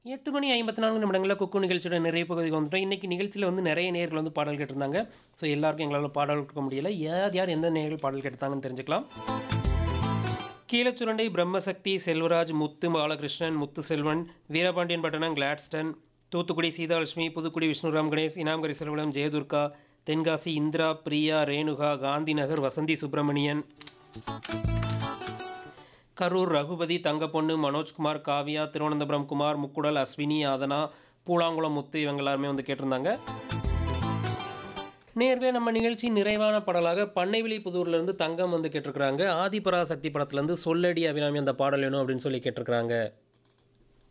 எட்டு மணி ஐம்பத்தி நான்கு நிமிடங்களில் குக்கு நிகழ்ச்சியோட நிறைய பகுதிக்கு வந்துட்டோம் இன்றைக்கி நிகழ்ச்சியில் வந்து நிறைய நேர்கள் வந்து பாடல் கேட்டிருந்தாங்க ஸோ எல்லாருக்கும் எங்களால் பாடல் கொடுக்க முடியல யார் யார் எந்த நேர்கள் பாடல் கேட்டாங்கன்னு தெரிஞ்சுக்கலாம் கீழச்சுரண்டை பிரம்மசக்தி செல்வராஜ் முத்து பாலகிருஷ்ணன் முத்து செல்வன் வீரபாண்டியன் பட்டணம் கிளாட்ஸ்டன் தூத்துக்குடி சீதாலட்சுமி புதுக்குடி விஷ்ணுராம் கணேஷ் இனாம்கரி செல்வலம் ஜெயதுர்கா தென்காசி இந்திரா பிரியா ரேணுகா காந்தி நகர் வசந்தி சுப்பிரமணியன் கரூர் ரகுபதி தங்கப்பொண்ணு மனோஜ்குமார் காவியா திருவனந்தபுரம் குமார் முக்குடல் அஸ்வினி ஆதனா பூலாங்குளம் முத்து இவங்க எல்லாருமே வந்து கேட்டிருந்தாங்க நேர்களே நம்ம நிகழ்ச்சி நிறைவான பாடலாக பண்ணைவிழி புதூர்லேருந்து தங்கம் வந்து கேட்டிருக்கிறாங்க ஆதிபராசக்தி படத்துலேருந்து சொல்லடி அபிராமி அந்த பாடல் வேணும் அப்படின்னு சொல்லி கேட்டிருக்கிறாங்க